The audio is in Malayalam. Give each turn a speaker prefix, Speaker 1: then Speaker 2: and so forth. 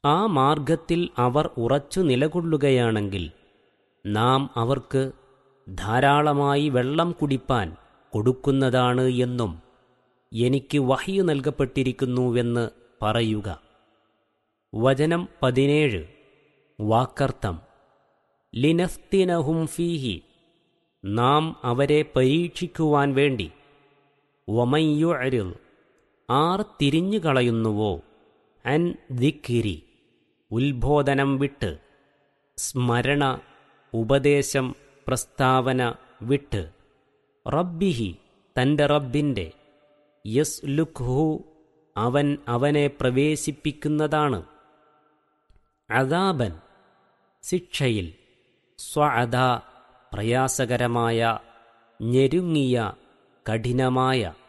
Speaker 1: ആ മാർഗത്തിൽ അവർ ഉറച്ചു നിലകൊള്ളുകയാണെങ്കിൽ നാം അവർക്ക് ധാരാളമായി വെള്ളം കുടിപ്പാൻ കൊടുക്കുന്നതാണ് എന്നും എനിക്ക് വഹ്യു നൽകപ്പെട്ടിരിക്കുന്നുവെന്ന് പറയുക വചനം പതിനേഴ് വാക്കർത്ഥം ലിനഫ്തിനഹും ഫീഹി നാം അവരെ പരീക്ഷിക്കുവാൻ വേണ്ടി വമയ്യുഅരിൽ ആർ തിരിഞ്ഞു കളയുന്നുവോ അൻ ദിക്കിരി ഉത്ബോധനം വിട്ട് സ്മരണ ഉപദേശം പ്രസ്താവന വിട്ട് റബ്ബിഹി തൻ്റെ റബ്ബിൻ്റെ യസ് ലുഖ്ഹു അവൻ അവനെ പ്രവേശിപ്പിക്കുന്നതാണ് അദാബൻ ശിക്ഷയിൽ സ്വഅദ പ്രയാസകരമായ ഞെരുങ്ങിയ കഠിനമായ